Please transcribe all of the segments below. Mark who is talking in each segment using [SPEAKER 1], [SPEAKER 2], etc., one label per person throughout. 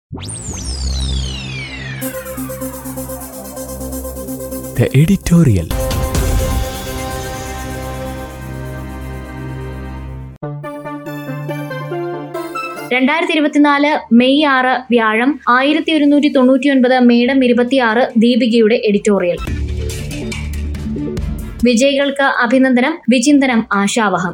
[SPEAKER 1] The editorial.
[SPEAKER 2] രണ്ടായിരത്തി ഇരുപത്തിനാല് May ആറ് വ്യാഴം ആയിരത്തി ഒരുന്നൂറ്റി തൊണ്ണൂറ്റി ഒൻപത് മേഡം ഇരുപത്തിയാറ് ദീപികയുടെ എഡിറ്റോറിയൽ വിജയികൾക്ക് അഭിനന്ദനം വിചിന്തനം ആശാവഹം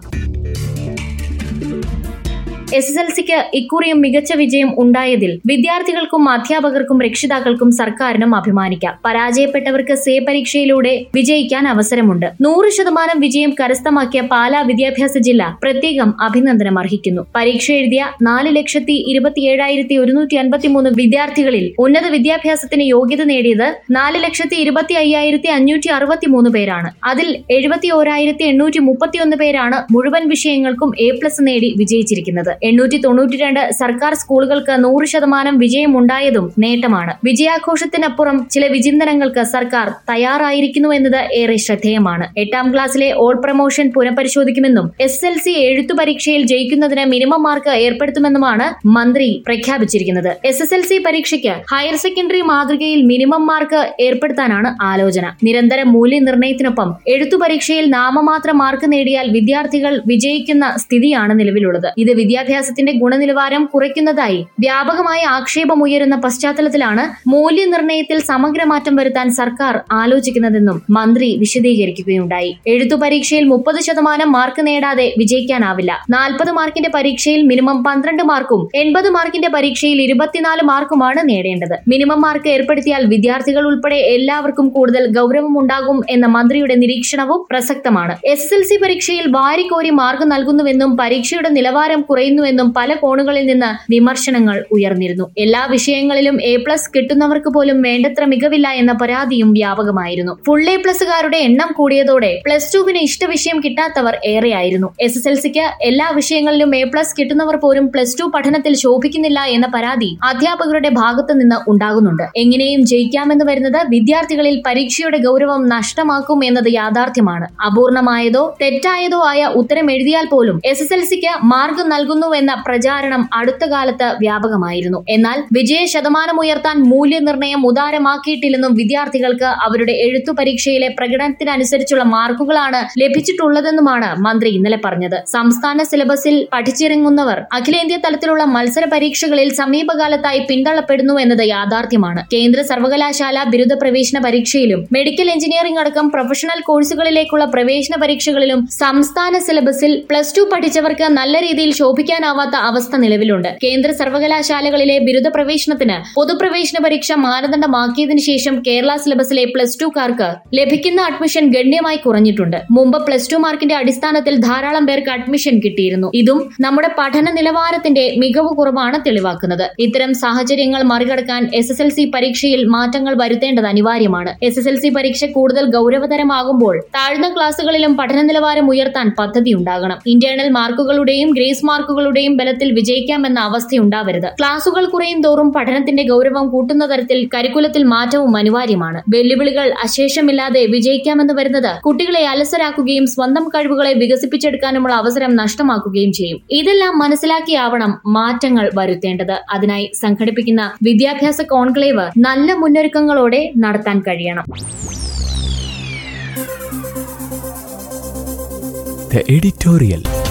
[SPEAKER 2] എസ് എസ് എൽ സിക്ക് ഇക്കുറിയും മികച്ച വിജയം ഉണ്ടായതിൽ വിദ്യാർത്ഥികൾക്കും അധ്യാപകർക്കും രക്ഷിതാക്കൾക്കും സർക്കാരിനും അഭിമാനിക്കാം പരാജയപ്പെട്ടവർക്ക് സേ പരീക്ഷയിലൂടെ വിജയിക്കാൻ അവസരമുണ്ട് നൂറ് ശതമാനം വിജയം കരസ്ഥമാക്കിയ പാലാ വിദ്യാഭ്യാസ ജില്ല പ്രത്യേകം അഭിനന്ദനം അർഹിക്കുന്നു പരീക്ഷ എഴുതിയ നാല് ലക്ഷത്തി ഇരുപത്തിയേഴായിരത്തി ഒരുന്നൂറ്റി അൻപത്തിമൂന്ന് വിദ്യാർത്ഥികളിൽ ഉന്നത വിദ്യാഭ്യാസത്തിന് യോഗ്യത നേടിയത് നാല് ലക്ഷത്തി ഇരുപത്തി അയ്യായിരത്തി അഞ്ഞൂറ്റി അറുപത്തിമൂന്ന് പേരാണ് അതിൽ എഴുപത്തി ഓരായിരത്തി എണ്ണൂറ്റി മുപ്പത്തിയൊന്ന് പേരാണ് മുഴുവൻ വിഷയങ്ങൾക്കും എ പ്ലസ് നേടി വിജയിച്ചിരിക്കുന്നത് എണ്ണൂറ്റി തൊണ്ണൂറ്റി രണ്ട് സർക്കാർ സ്കൂളുകൾക്ക് നൂറ് ശതമാനം വിജയമുണ്ടായതും നേട്ടമാണ് വിജയാഘോഷത്തിനപ്പുറം ചില വിചിന്തനങ്ങൾക്ക് സർക്കാർ തയ്യാറായിരിക്കുന്നു എന്നത് ഏറെ ശ്രദ്ധേയമാണ് എട്ടാം ക്ലാസ്സിലെ ഓൾ പ്രമോഷൻ പുനഃപരിശോധിക്കുമെന്നും എസ് എൽ സി എഴുത്തു പരീക്ഷയിൽ ജയിക്കുന്നതിന് മിനിമം മാർക്ക് ഏർപ്പെടുത്തുമെന്നുമാണ് മന്ത്രി പ്രഖ്യാപിച്ചിരിക്കുന്നത് എസ് എസ് എൽ സി പരീക്ഷയ്ക്ക് ഹയർ സെക്കൻഡറി മാതൃകയിൽ മിനിമം മാർക്ക് ഏർപ്പെടുത്താനാണ് ആലോചന നിരന്തര മൂല്യനിർണ്ണയത്തിനൊപ്പം എഴുത്തു പരീക്ഷയിൽ നാമമാത്ര മാർക്ക് നേടിയാൽ വിദ്യാർത്ഥികൾ വിജയിക്കുന്ന സ്ഥിതിയാണ് നിലവിലുള്ളത് ഇത് വിദ്യാഭ്യാസത്തിന്റെ ഗുണനിലവാരം കുറയ്ക്കുന്നതായി വ്യാപകമായ ആക്ഷേപമുയരുന്ന പശ്ചാത്തലത്തിലാണ് മൂല്യനിർണ്ണയത്തിൽ സമഗ്രമാറ്റം വരുത്താൻ സർക്കാർ ആലോചിക്കുന്നതെന്നും മന്ത്രി വിശദീകരിക്കുകയുണ്ടായി എഴുത്തു പരീക്ഷയിൽ മുപ്പത് ശതമാനം മാർക്ക് നേടാതെ വിജയിക്കാനാവില്ല നാൽപ്പത് മാർക്കിന്റെ പരീക്ഷയിൽ മിനിമം പന്ത്രണ്ട് മാർക്കും എൺപത് മാർക്കിന്റെ പരീക്ഷയിൽ ഇരുപത്തിനാല് മാർക്കുമാണ് നേടേണ്ടത് മിനിമം മാർക്ക് ഏർപ്പെടുത്തിയാൽ വിദ്യാർത്ഥികൾ ഉൾപ്പെടെ എല്ലാവർക്കും കൂടുതൽ ഗൗരവമുണ്ടാകും എന്ന മന്ത്രിയുടെ നിരീക്ഷണവും പ്രസക്തമാണ് എസ് എൽ സി പരീക്ഷയിൽ വാരിക്കോരി മാർക്ക് നൽകുന്നുവെന്നും പരീക്ഷയുടെ നിലവാരം കുറയുന്നുവെന്നും പല കോണുകളിൽ നിന്ന് വിമർശനങ്ങൾ ഉയർന്നിരുന്നു എല്ലാ വിഷയങ്ങളിലും എ പ്ലസ് കിട്ടുന്നവർക്ക് പോലും വേണ്ടത്ര മികവില്ല എന്ന പരാതിയും വ്യാപകമായിരുന്നു ഫുൾ എ പ്ലസുകാരുടെ എണ്ണം കൂടിയതോടെ പ്ലസ് ടുവിന് ഇഷ്ടവിഷയം കിട്ടാത്തവർ ഏറെയായിരുന്നു എസ് എസ് എൽ സിക്ക് എല്ലാ വിഷയങ്ങളിലും എ പ്ലസ് കിട്ടുന്നവർ പോലും പ്ലസ് ടു പഠനത്തിൽ ശോഭിക്കുന്നില്ല എന്ന പരാതി അധ്യാപകരുടെ ഭാഗത്തു നിന്ന് ഉണ്ടാകുന്നുണ്ട് എങ്ങനെയും ജയിക്കാമെന്ന് വരുന്നത് വിദ്യാർത്ഥികളിൽ പരീക്ഷയുടെ ഗൗരവം നഷ്ടമാക്കും എന്നത് യാഥാർത്ഥ്യമാണ് അപൂർണമായതോ തെറ്റായതോ ആയ ഉത്തരം എഴുതിയാൽ പോലും എസ് എസ് എൽ സിക്ക് മാർക്ക് നൽകുന്നുവെന്ന പ്രചാരണം അടുത്ത കാലത്ത് വ്യാപകമായിരുന്നു എന്നാൽ വിജയ ശതമാനം ഉയർത്താൻ മൂല്യനിർണ്ണയം ഉദാരമാക്കിയിട്ടില്ലെന്നും വിദ്യാർത്ഥികൾക്ക് അവരുടെ എഴുത്തു പരീക്ഷയിലെ പ്രകടനത്തിനനുസരിച്ചുള്ള മാർക്കുകളാണ് ലഭിച്ചിട്ടുള്ളതെന്നുമാണ് മന്ത്രി ഇന്നലെ പറഞ്ഞത് സംസ്ഥാന സിലബസിൽ പഠിച്ചിറങ്ങുന്നവർ അഖിലേന്ത്യാ തലത്തിലുള്ള മത്സര പരീക്ഷകളിൽ സമീപകാലത്തായി പിന്തള്ളപ്പെടുന്നു എന്നത് യാഥാർത്ഥ്യമാണ് കേന്ദ്ര സർവകലാശാല ബിരുദ പ്രവേശന പരീക്ഷയിലും മെഡിക്കൽ എഞ്ചിനീയറിംഗ് അടക്കം പ്രൊഫഷണൽ കോഴ്സുകളിലേക്കുള്ള പ്രവേശന പരീക്ഷകളിലും സംസ്ഥാന സിലബസിൽ പ്ലസ് ടു പഠിച്ചവർക്ക് നല്ല രീതിയിൽ ശോഭിക്കാനാവാത്ത അവസ്ഥ നിലവിലുണ്ട് കേന്ദ്ര സർവകലാശാലകളിലെ ബിരുദ പ്രവേശനത്തിന് പൊതുപ്രവേശന പരീക്ഷ മാനദണ്ഡമാക്കിയതിനു ശേഷം കേരള സിലബസിലെ പ്ലസ് ടുക്കാർക്ക് ലഭിക്കുന്ന അഡ്മിഷൻ ഗണ്യമായി കുറഞ്ഞിട്ടുണ്ട് മുമ്പ് പ്ലസ് ടു മാർക്കിന്റെ അടിസ്ഥാനത്തിൽ ധാരാളം പേർക്ക് അഡ്മിഷൻ കിട്ടിയിരുന്നു ഇതും നമ്മുടെ പഠന നിലവാരത്തിന്റെ മികവ് കുറവാണ് തെളിവാക്കുന്നത് ഇത്തരം സാഹചര്യങ്ങൾ മറികടക്കാൻ എസ് എസ് എൽ സി പരീക്ഷയിൽ മാറ്റങ്ങൾ വരുത്തേണ്ടത് അനിവാര്യമാണ് എസ് എസ് എൽ സി പരീക്ഷ കൂടുതൽ ഗൗരവതരമാകുമ്പോൾ താഴ്ന്ന ക്ലാസുകളിലും പഠന നിലവാരം ഉയർത്താൻ പദ്ധതി ഉണ്ടാകണം ഇന്റേണൽ മാർക്കുകളുടെയും ഗ്രേസ് മാർക്കുകളുടെയും ബലത്തിൽ വിജയിക്കാമെന്ന അവസ്ഥയുണ്ടാവരുത് ക്ലാസുകൾ കുറയും തോറും പഠനത്തിന്റെ ഗൗരവം കൂട്ടുന്ന തരത്തിൽ കരിക്കുലത്തിൽ മാറ്റവും അനിവാര്യമാണ് വെല്ലുവിളികൾ അശേഷമില്ലാതെ വിജയിക്കാമെന്ന് വരുന്നത് കുട്ടികളെ അലസരാക്കുകയും സ്വന്തം കഴിവുകളെ വികസിപ്പിച്ചെടുക്കാനുമുള്ള അവസരം നഷ്ടമാക്കുകയും ചെയ്യും ഇതെല്ലാം മനസ്സിലാക്കിയാവണം മാറ്റങ്ങൾ വരുത്തേണ്ടത് അതിനായി സംഘടിപ്പിക്കുന്ന വിദ്യാഭ്യാസ കോൺക്ലേവ് നല്ല മുന്നൊരുക്കങ്ങളോടെ നടത്താൻ കഴിയണം
[SPEAKER 1] The editorial.